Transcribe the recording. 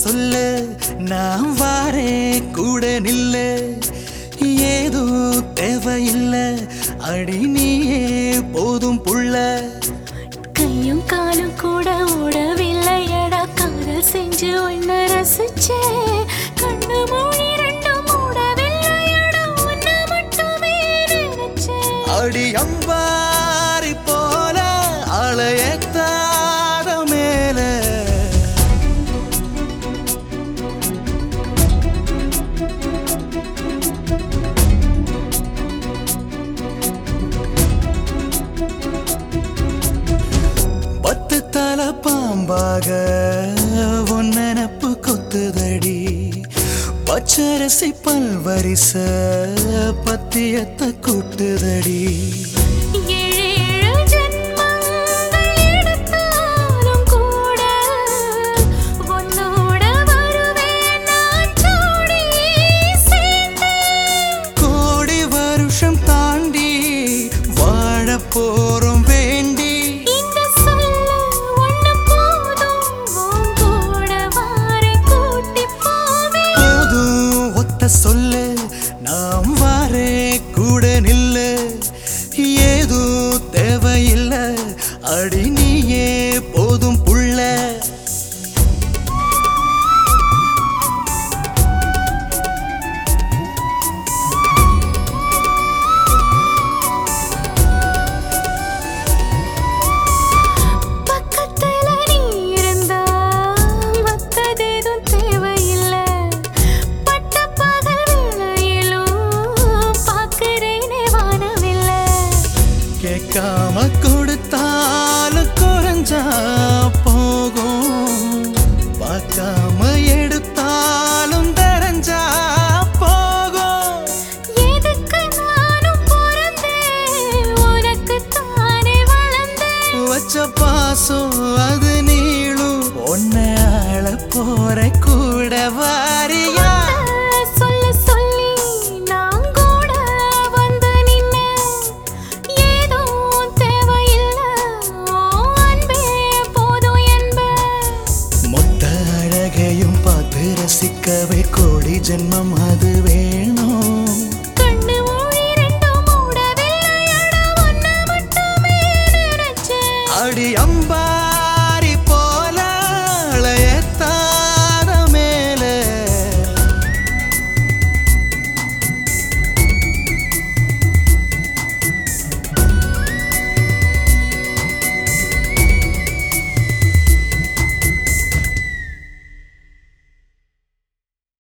சொல்லு நான் வாரே கூட நில்லு ஏதோ தேவையில்லை அடி நீயே போதும் புள்ள கையும் காலும் கூட ஓடவில்லையடா காதல் செஞ்சு ஒன்னு ரசிச்சே கண்ணு மூடி ரெண்டும் மூடவில்லையடா ஒன்னு மட்டுமே நினைச்சேன் அடி அம்பாரி போல அலையத்தாத மேல பத்து தல பாம்பாக உன் நினப்பு கொத்துதடி பச்சரிசி பல்வரிச பத்தியத்தை கூட்டுதடி ஏழேழு ஜென்மங்கள் எடுத்தாலும் கூட உன்னோட வருவேன் நான் ஜோடி சேர்ந்து கோடி வருஷம் தாண்டி வாழ போறோம் வேண்டி இந்த சொல்ல ஒண்ணு போதும் உன் கூட வாரை கூட்டி போவேன் போதும் ஒத்த சொல்லு நாம் வாரே கூட நில்லு ஏதோ தேவையில்லை அடி நீயே போதும் புள்ள பக்கத்துல நீ இருந்தா மத்ததேதும் தேவையில்லை பட்ட பகல் வேளையிலும் பார்க்கிறேனே வானவில்லை கேட்காம கொடுத்தாலும் குறைஞ்சா போகும் பார்க்காம எடுத்தாலும் தெரிஞ்சா போகும் எதுக்கு நானும் பிறந்தேன் உனக்கு தானே வளர்ந்தேன் வச்ச பாசம் அது நீளும் ஒன்ன ஆள போற கூட வாரியா சொல்ல சொல்லி நான் கூட வந்து நின்னேன் ஏதோ தேவையில்லை உன் அன்பே போதும் என்பேன் மொத்த அழகையும் பார்த்து ரசிக்கவே கோடி ஜென்மம் அது வேணும்